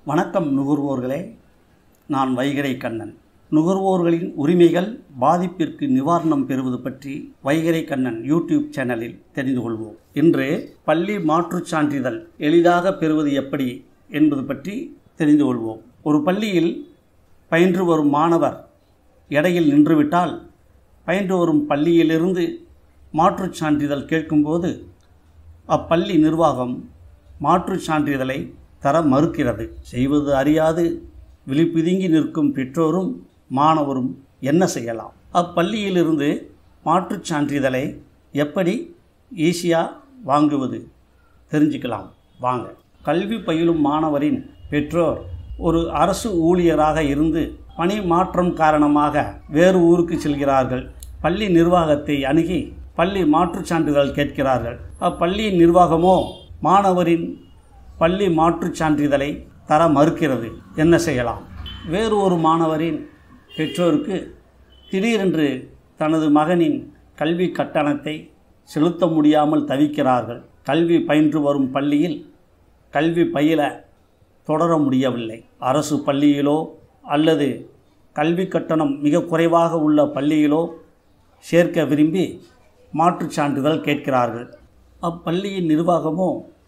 வணக்கம் நுகர்வோர்களே நான் வைகரை கண்ணன் நுகர்வோர்களின் உரிமைகள் பாதிப்பிற்கு நிவாரணம் பெறுவது பற்றி வைகரை கண்ணன் யூடியூப் சேனலில் தெரிந்து கொள்வோம் இன்று பள்ளி மாற்றுச் சான்றிதழ் எளிதாக பெறுவது எப்படி என்பது பற்றி தெரிந்து கொள்வோம் ஒரு பள்ளியில் பயின்று வரும் மாணவர் எடையில் நின்றுவிட்டால் பயின்று வரும் பள்ளியிலிருந்து மாற்றுச் சான்றிதழ் கேட்கும்போது அப்பள்ளி நிர்வாகம் மாற்றுச் சான்றிதழை தர மறுக்கிறது செய்வது அறியாது விழிப்பிதுங்கி நிற்கும் பெற்றோரும் மாணவரும் என்ன செய்யலாம் அப்பள்ளியிலிருந்து மாற்றுச் சான்றிதழை எப்படி ஈஸியாக வாங்குவது தெரிஞ்சுக்கலாம் வாங்க கல்வி பயிலும் மாணவரின் பெற்றோர் ஒரு அரசு ஊழியராக இருந்து பணி மாற்றம் காரணமாக வேறு ஊருக்கு செல்கிறார்கள் பள்ளி நிர்வாகத்தை அணுகி பள்ளி மாற்றுச் சான்றிதழ் கேட்கிறார்கள் அப்பள்ளியின் நிர்வாகமோ மாணவரின் பள்ளி மாற்றுச் சான்றிதழை தர மறுக்கிறது என்ன செய்யலாம் வேறு ஒரு மாணவரின் பெற்றோருக்கு திடீரென்று தனது மகனின் கல்வி கட்டணத்தை செலுத்த முடியாமல் தவிக்கிறார்கள் கல்வி பயின்று வரும் பள்ளியில் கல்வி பயில தொடர முடியவில்லை அரசு பள்ளியிலோ அல்லது கல்வி கட்டணம் மிக குறைவாக உள்ள பள்ளியிலோ சேர்க்க விரும்பி மாற்றுச் சான்றிதழ் கேட்கிறார்கள் அப்பள்ளியின் நிர்வாகமோ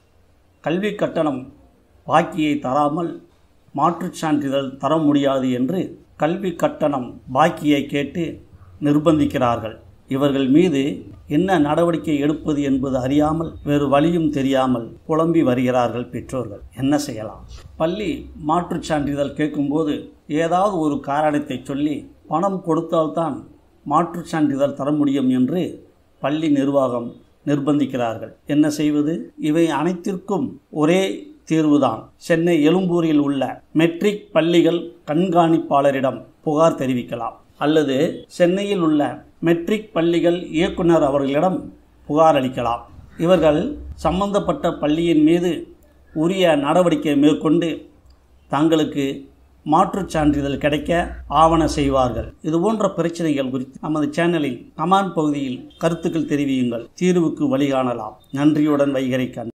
கல்வி கட்டணம் பாக்கியை தராமல் மாற்றுச் சான்றிதழ் தர முடியாது என்று கல்வி கட்டணம் பாக்கியை கேட்டு நிர்பந்திக்கிறார்கள் இவர்கள் மீது என்ன நடவடிக்கை எடுப்பது என்பது அறியாமல் வேறு வழியும் தெரியாமல் குழம்பி வருகிறார்கள் பெற்றோர்கள் என்ன செய்யலாம் பள்ளி மாற்றுச் சான்றிதழ் கேட்கும்போது ஏதாவது ஒரு காரணத்தை சொல்லி பணம் கொடுத்தால்தான் மாற்றுச் சான்றிதழ் தர முடியும் என்று பள்ளி நிர்வாகம் நிர்பந்திக்கிறார்கள் என்ன செய்வது இவை அனைத்திற்கும் ஒரே தீர்வுதான் சென்னை எழும்பூரில் உள்ள மெட்ரிக் பள்ளிகள் கண்காணிப்பாளரிடம் புகார் தெரிவிக்கலாம் அல்லது சென்னையில் உள்ள மெட்ரிக் பள்ளிகள் இயக்குனர் அவர்களிடம் புகார் அளிக்கலாம் இவர்கள் சம்பந்தப்பட்ட பள்ளியின் மீது உரிய நடவடிக்கை மேற்கொண்டு தங்களுக்கு மாற்றுச் சான்றிதழ் கிடைக்க ஆவண செய்வார்கள் இது போன்ற பிரச்சனைகள் குறித்து நமது சேனலில் கமான் பகுதியில் கருத்துக்கள் தெரிவியுங்கள் தீர்வுக்கு வழிகாணலாம் நன்றியுடன் வைகரை கண்